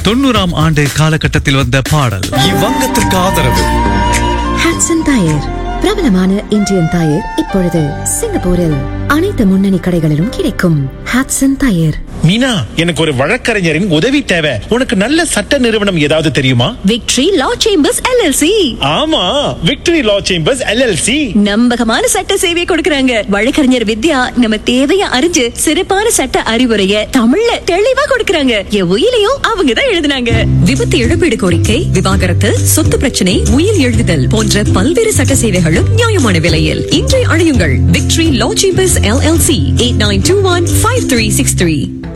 தொண்ணூறாம் ஆண்டு காலகட்டத்தில் வந்த பாடல் இவ்வங்கத்திற்கு ஆதரவு ஹாட்சன் டயர் பிரபலமான இந்தியன் டயர் இப்பொழுது சிங்கப்பூரில் அனைத்து முன்னணி கடைகளிலும் கிடைக்கும் ஹாட்சன் டயர் மீனா எனக்கு ஒரு வழக்கறிஞரின் உதவி தேவை உனக்கு நல்ல சட்ட நிறுவனம் ஏதாவது தெரியுமா விக்டரி லா சேம்பர்ஸ் எல்எல்சி ஆமா விக்டரி லா சேம்பர்ஸ் எல்எல்சி நம்பகமான சட்ட சேவையை கொடுக்கறாங்க வழக்கறிஞர் வித்யா நம்ம தேவைய அறிஞ்சு சிறப்பான சட்ட அறிவுரைய தமிழ்ல தெளிவா கொடுக்கறாங்க என் உயிலையும் அவங்க தான் எழுதுனாங்க விபத்து இழப்பீடு கோரிக்கை விவாகரத்து சொத்து பிரச்சனை உயிர் எழுதுதல் போன்ற பல்வேறு சட்ட சேவைகளும் நியாயமான விலையில் இன்றை அழையுங்கள் victory law chambers LLC eight nine two one five three six three